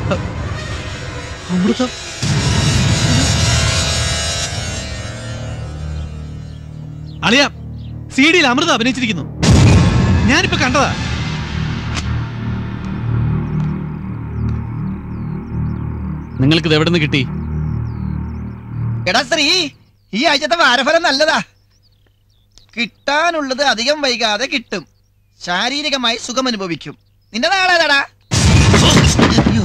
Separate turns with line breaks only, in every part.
അമൃതം അളിയ സി ഡിയിൽ അമൃത അഭിനയിച്ചിരിക്കുന്നു ഞാനിപ്പോ കണ്ടതാ
നിങ്ങൾക്കിത് എവിടെ നിന്ന് കിട്ടി
എടാ സ്ത്രീ ഈ ആഴ്ചത്തെ വാരഫലം നല്ലതാ കിട്ടാനുള്ളത് അധികം വൈകാതെ കിട്ടും ശാരീരികമായി സുഖം അനുഭവിക്കും നിന്റെ നാളേതാടാ അയ്യോ.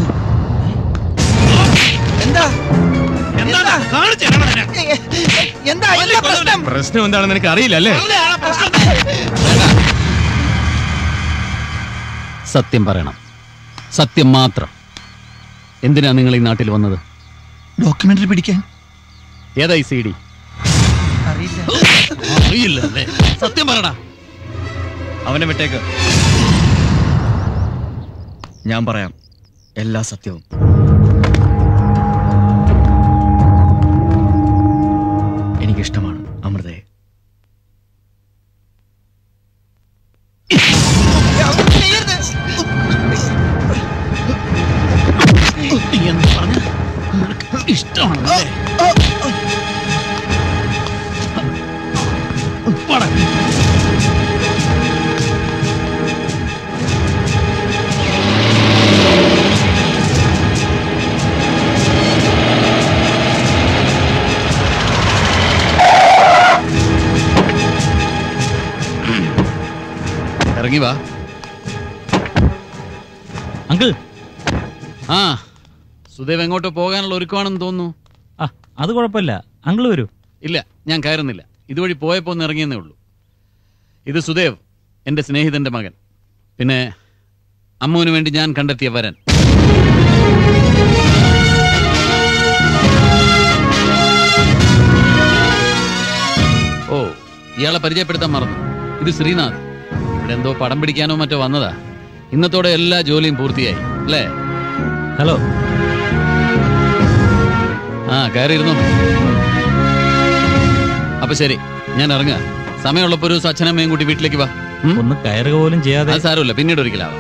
എന്താ
എന്താ കാണിച്ചു തരണം നിന്നെ.
എ- എ- എന്താ എന്താ പ്രശ്നം
പ്രശ്നം എന്താണെന്ന് എനിക്ക് അറിയില്ല അല്ലേ
അവളെയാണ് പ്രശ്നം.
സത്യം പറയണം സത്യം മാത്രം എന്തിനാ നിങ്ങൾ ഈ നാട്ടിൽ വന്നത്
ഡോക്യുമെന്ററി പിടിക്കാൻ
ഏതായി സി ഡി
അറിയില്ല
അറിയില്ല അല്ലേ സത്യം പറയടാ
അവനെ വിട്ടേക്ക് ഞാൻ പറയാം എല്ലാ സത്യവും എനിക്കിഷ്ടമാണ് അമൃതയെ
അവൻ ചെയ്യരുത്.
എന്ന് പറഞ്ഞ ഇഷ്ടമാണല്ലേ ഇറങ്ങി വാ
അങ്കിൾ
ആ സുദേവ് എങ്ങോട്ടോ പോകാനുള്ള ഒരുക്കമാണെന്ന് തോന്നുന്നു
ആ അത് കുഴപ്പമില്ല അങ്കിൾ വരൂ
ഇല്ല ഞാൻ കയറുന്നില്ല ഇതുവഴി പോയപ്പോൾ ഒന്ന് ഇറങ്ങിയെന്നേ ഉള്ളൂ ഇത് സുദേവ് എൻ്റെ സ്നേഹിതൻ്റെ മകൻ പിന്നെ അമ്മുവിന് വേണ്ടി ഞാൻ കണ്ടെത്തിയ വരൻ ഓ ഇയാളെ പരിചയപ്പെടുത്താൻ മറന്നു ഇത് ശ്രീനാഥ് ഇവിടെ എന്തോ പടം പിടിക്കാനോ മറ്റോ വന്നതാ ഇന്നത്തോടെ എല്ലാ ജോലിയും പൂർത്തിയായി അല്ലേ
ഹലോ
ആ കയറിയിരുന്നു അപ്പൊ ശരി ഞാൻ ഇറങ്ങുക സമയമുള്ളപ്പോ ഒരു ദിവസം അച്ഛനമ്മയും കൂട്ടി വീട്ടിലേക്ക് വാ ഉം?
ഒന്ന് കയറുക പോലും ചെയ്യാതെ
അത് സാരമില്ല പിന്നീട് ഒരിക്കലാവാം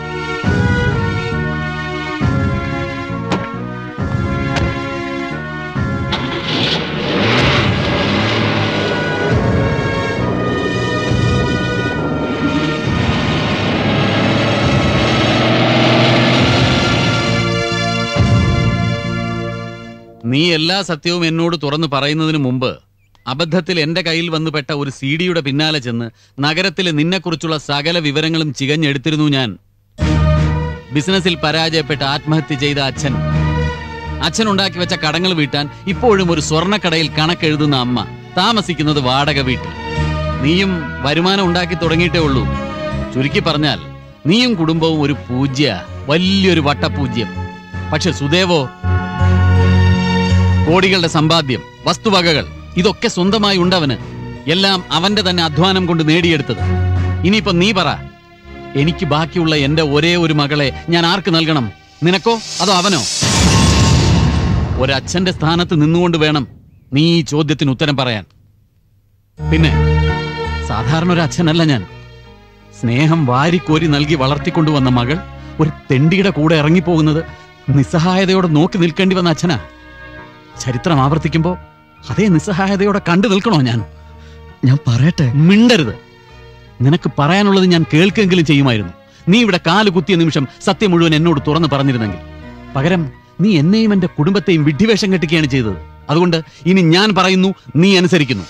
നീ എല്ലാ സത്യവും എന്നോട് തുറന്നു പറയുന്നതിന് മുമ്പ് അബദ്ധത്തിൽ എന്റെ കയ്യിൽ വന്നു പെട്ട ഒരു സി ഡിയുടെ പിന്നാലെ ചെന്ന് നഗരത്തിൽ നിന്നെക്കുറിച്ചുള്ള സകല വിവരങ്ങളും ചികഞ്ഞെടുത്തിരുന്നു ഞാൻ ബിസിനസ്സിൽ പരാജയപ്പെട്ട് ആത്മഹത്യ ചെയ്ത അച്ഛൻ അച്ഛൻ ഉണ്ടാക്കി വെച്ച കടങ്ങൾ വീട്ടാൻ ഇപ്പോഴും ഒരു സ്വർണ്ണക്കടയിൽ കണക്കെഴുതുന്ന അമ്മ താമസിക്കുന്നത് വാടക വീട്ടിൽ നീയും വരുമാനം ഉണ്ടാക്കി തുടങ്ങിയിട്ടേ ഉള്ളൂ ചുരുക്കി പറഞ്ഞാൽ നീയും കുടുംബവും ഒരു പൂജ്യ വലിയൊരു വട്ടപൂജ്യം പക്ഷെ സുദേവോ കോടികളുടെ സമ്പാദ്യം വസ്തുവകകൾ ഇതൊക്കെ സ്വന്തമായി ഉണ്ടവന് എല്ലാം അവന്റെ തന്നെ അധ്വാനം കൊണ്ട് നേടിയെടുത്തത് ഇനിയിപ്പോ നീ പറ എനിക്ക് ബാക്കിയുള്ള എന്റെ ഒരേ ഒരു മകളെ ഞാൻ ആർക്ക് നൽകണം നിനക്കോ അതോ അവനോ ഒരച്ഛന്റെ സ്ഥാനത്ത് നിന്നുകൊണ്ട് വേണം നീ ഈ ചോദ്യത്തിന് ഉത്തരം പറയാൻ പിന്നെ സാധാരണ ഒരു അച്ഛനല്ല ഞാൻ സ്നേഹം വാരിക്കോരി നൽകി വളർത്തിക്കൊണ്ടുവന്ന മകൾ ഒരു തെണ്ടിയുടെ കൂടെ ഇറങ്ങിപ്പോകുന്നത് നിസ്സഹായതയോടെ നോക്കി നിൽക്കേണ്ടി വന്ന അച്ഛനാ ചരിത്രം ആവർത്തിക്കുമ്പോ അതേ നിസ്സഹായതയോടെ കണ്ടു നിൽക്കണോ ഞാൻ
ഞാൻ പറയട്ടെ
മിണ്ടരുത് നിനക്ക് പറയാനുള്ളത് ഞാൻ കേൾക്കെങ്കിലും ചെയ്യുമായിരുന്നു നീ ഇവിടെ കാല് കുത്തിയ നിമിഷം സത്യം മുഴുവൻ എന്നോട് തുറന്നു പറഞ്ഞിരുന്നെങ്കിൽ പകരം നീ എന്നെയും എന്റെ കുടുംബത്തെയും വിഡ്ഢിവേഷം കെട്ടിക്കുകയാണ് ചെയ്തത് അതുകൊണ്ട് ഇനി ഞാൻ പറയുന്നു നീ അനുസരിക്കുന്നു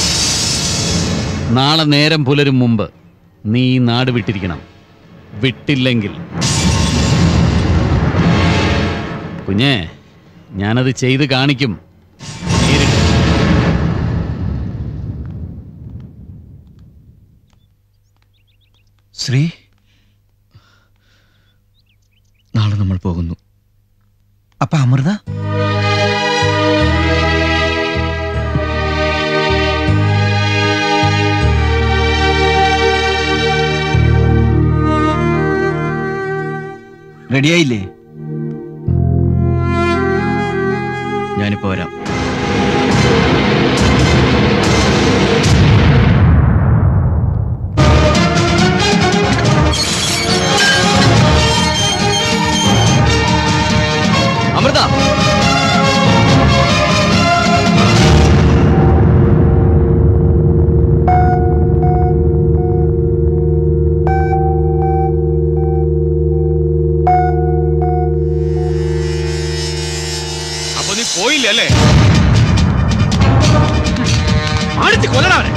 നാളെ നേരം പുലരും മുമ്പ് നീ ഈ നാട് വിട്ടിരിക്കണം വിട്ടില്ലെങ്കിൽ കുഞ്ഞേ ഞാനത് ചെയ്ത് കാണിക്കും നേരിട്ട്
ശ്രീ നാളെ നമ്മൾ പോകുന്നു
അപ്പൊ അമൃത റെഡിയായില്ലേ
ഞാനിപ്പോ വരാം
ആ
അല്ലേ
അടിച്ച് കൊല്ലടാ അവനെ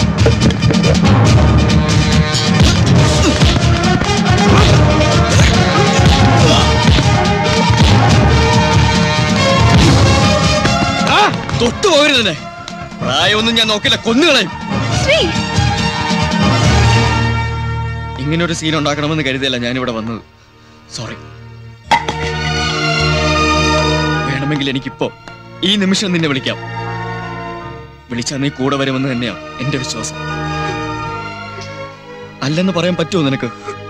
ആ,
തൊട്ടു പോകരുതന്നെ പ്രായമൊന്നും ഞാൻ നോക്കില്ല കൊന്നുകളയും ഇങ്ങനെ ഒരു സീൻ ഉണ്ടാക്കണമെന്ന് കരുതിയല്ല ഞാനിവിടെ വന്നത് സോറി വേണമെങ്കിൽ എനിക്കിപ്പോ ഈ നിമിഷം നിന്നെ വിളിക്കാം വിളിച്ചാൽ നീ കൂടെ വരുമെന്ന് തന്നെയാ എന്റെ വിശ്വാസം അല്ലെന്ന് പറയാൻ പറ്റുമോ നിനക്ക്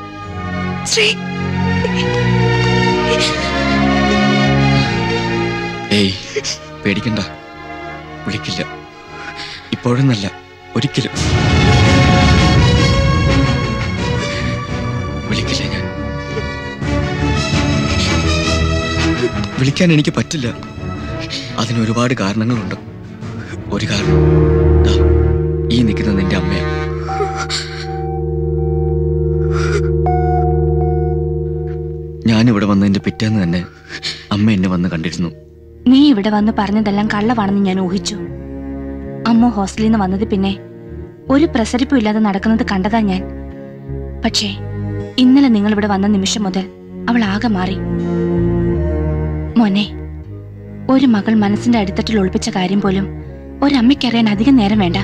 ഏയ് പേടിക്കണ്ട വിളിക്കില്ല ഇപ്പോഴൊന്നല്ല ഒരിക്കലും വിളിക്കില്ല ഞാൻ വിളിക്കാൻ എനിക്ക് പറ്റില്ല അതിന് ഒരുപാട് കാരണങ്ങളുണ്ട് ഒരു കാരണം ദാ, ഈ നിൽക്കുന്ന നിന്റെ അമ്മയാണ് ഞാനിവിടെ വന്നതിന്റെ പിറ്റേന്ന് തന്നെ അമ്മ എന്നെ വന്ന് കണ്ടിരുന്നു
നീ ഇവിടെ വന്ന് പറഞ്ഞതെല്ലാം കള്ളവാണെന്ന് ഞാൻ ഊഹിച്ചു അമ്മ ഹോസ്റ്റലിൽ നിന്ന് വന്നത് പിന്നെ ഒരു പ്രസരിപ്പും ഇല്ലാതെ നടക്കുന്നത് കണ്ടതാ ഞാൻ പക്ഷേ ഇന്നലെ നിങ്ങൾ ഇവിടെ വന്ന നിമിഷം മുതൽ അവൾ ആകെ മാറി മോനെ ഒരു മകൾ മനസ്സിന്റെ അടിത്തട്ടിൽ ഒളിപ്പിച്ച കാര്യം പോലും ഒരമ്മയ്ക്കറിയാൻ അധികം നേരം വേണ്ട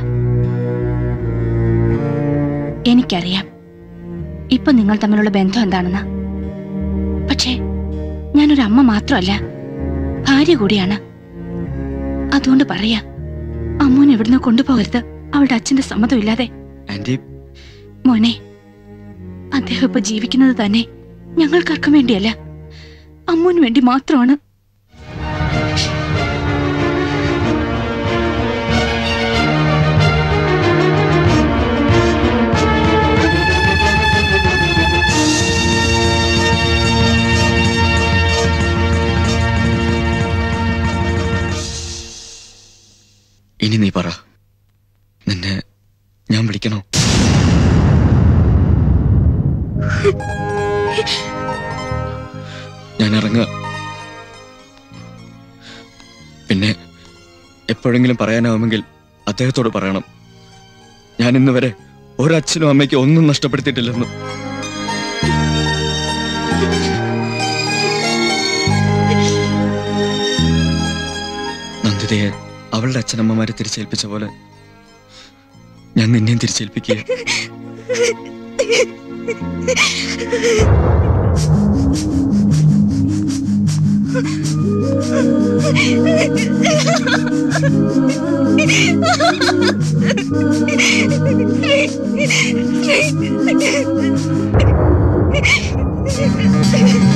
എനിക്കറിയാം ഇപ്പൊ നിങ്ങൾ തമ്മിലുള്ള ബന്ധം എന്താണെന്ന് പക്ഷേ ഞാനൊരു അമ്മ മാത്രമല്ല ഭാര്യ കൂടിയാണ് അതുകൊണ്ട് പറയാ അമ്മൂനെ ഇവിടുന്ന് കൊണ്ടുപോകരുത് അവളുടെ അച്ഛന്റെ സമ്മതമില്ലാതെ
ആന്റി
മോനെ അദ്ദേഹം ഇപ്പൊ ജീവിക്കുന്നത് തന്നെ ഞങ്ങൾക്കാർക്കും വേണ്ടിയല്ല അമ്മൂന് വേണ്ടി മാത്രമാണ്
ഇനി നീ പറ നിന്നെ ഞാൻ വിളിക്കണോ ഞാൻ ഇറങ്ങുക പിന്നെ എപ്പോഴെങ്കിലും പറയാനാവുമെങ്കിൽ അദ്ദേഹത്തോട് പറയണം ഞാൻ ഇന്ന് വരെ ഒരച്ഛനും അമ്മയ്ക്കും ഒന്നും നഷ്ടപ്പെടുത്തിയിട്ടില്ലെന്ന് നന്ദിതയെ അവളുടെ അച്ഛനമ്മമാരെ തിരിച്ചേൽപ്പിച്ച പോലെ ഞാൻ നിന്നെയും തിരിച്ചേൽപ്പിക്കുക
Thank you.